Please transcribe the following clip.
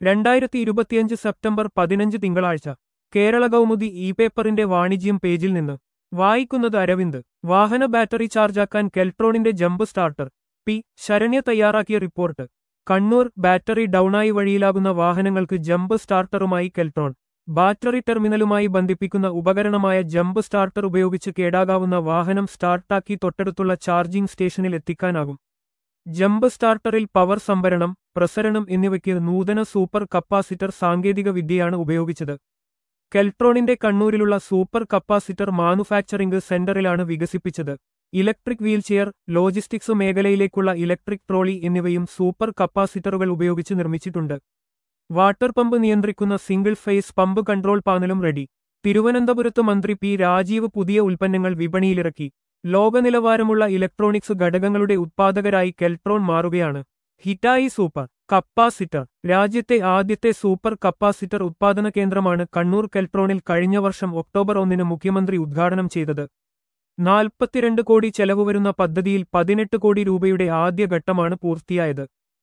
രണ്ടായിരത്തി ഇരുപത്തിയഞ്ച് സെപ്റ്റംബർ പതിനഞ്ച് തിങ്കളാഴ്ച കേരള കൗമുദി ഇ പേപ്പറിന്റെ വാണിജ്യം പേജിൽ നിന്ന് വായിക്കുന്നത് അരവിന്ദ് വാഹന ബാറ്ററി ചാർജാക്കാൻ കെൽട്രോണിന്റെ ജമ്പ് സ്റ്റാർട്ടർ പി ശരണ്യ തയ്യാറാക്കിയ റിപ്പോർട്ട് കണ്ണൂർ ബാറ്ററി ഡൗണായി വഴിയിലാകുന്ന വാഹനങ്ങൾക്ക് ജമ്പ് സ്റ്റാർട്ടറുമായി കെൽട്രോൺ ബാറ്ററി ടെർമിനലുമായി ബന്ധിപ്പിക്കുന്ന ഉപകരണമായ ജമ്പ് സ്റ്റാർട്ടർ ഉപയോഗിച്ച് കേടാകാവുന്ന വാഹനം സ്റ്റാർട്ടാക്കി തൊട്ടടുത്തുള്ള ചാർജിംഗ് സ്റ്റേഷനിൽ എത്തിക്കാനാകും ജമ്പ് സ്റ്റാർട്ടറിൽ പവർ സംഭരണം പ്രസരണം എന്നിവയ്ക്ക് നൂതന സൂപ്പർ കപ്പാസിറ്റർ സാങ്കേതിക വിദ്യയാണ് ഉപയോഗിച്ചത് കെൽട്രോണിന്റെ കണ്ണൂരിലുള്ള സൂപ്പർ കപ്പാസിറ്റർ മാനുഫാക്ചറിംഗ് സെന്ററിലാണ് വികസിപ്പിച്ചത് ഇലക്ട്രിക് വീൽചെയർ ലോജിസ്റ്റിക്സ് മേഖലയിലേക്കുള്ള ഇലക്ട്രിക് ട്രോളി എന്നിവയും സൂപ്പർ കപ്പാസിറ്ററുകൾ ഉപയോഗിച്ച് നിർമ്മിച്ചിട്ടുണ്ട് വാട്ടർ പമ്പ് നിയന്ത്രിക്കുന്ന സിംഗിൾ ഫേസ് പമ്പ് കൺട്രോൾ പാനലും റെഡി തിരുവനന്തപുരത്ത് മന്ത്രി പി രാജീവ് പുതിയ ഉൽപ്പന്നങ്ങൾ വിപണിയിലിറക്കി ലോകനിലവാരമുള്ള ഇലക്ട്രോണിക്സ് ഘടകങ്ങളുടെ ഉത്പാദകരായി കെൽട്രോൺ മാറുകയാണ് ഹിറ്റായി സൂപ്പർ കപ്പാസിറ്റർ രാജ്യത്തെ ആദ്യത്തെ സൂപ്പർ കപ്പാസിറ്റർ ഉത്പാദന കേന്ദ്രമാണ് കണ്ണൂർ കെൽട്രോണിൽ കഴിഞ്ഞ വർഷം ഒക്ടോബർ ഒന്നിന് മുഖ്യമന്ത്രി ഉദ്ഘാടനം ചെയ്തത് നാൽപ്പത്തിരണ്ട് കോടി ചെലവ് വരുന്ന പദ്ധതിയിൽ പതിനെട്ട് കോടി രൂപയുടെ ആദ്യഘട്ടമാണ് പൂർത്തിയായത്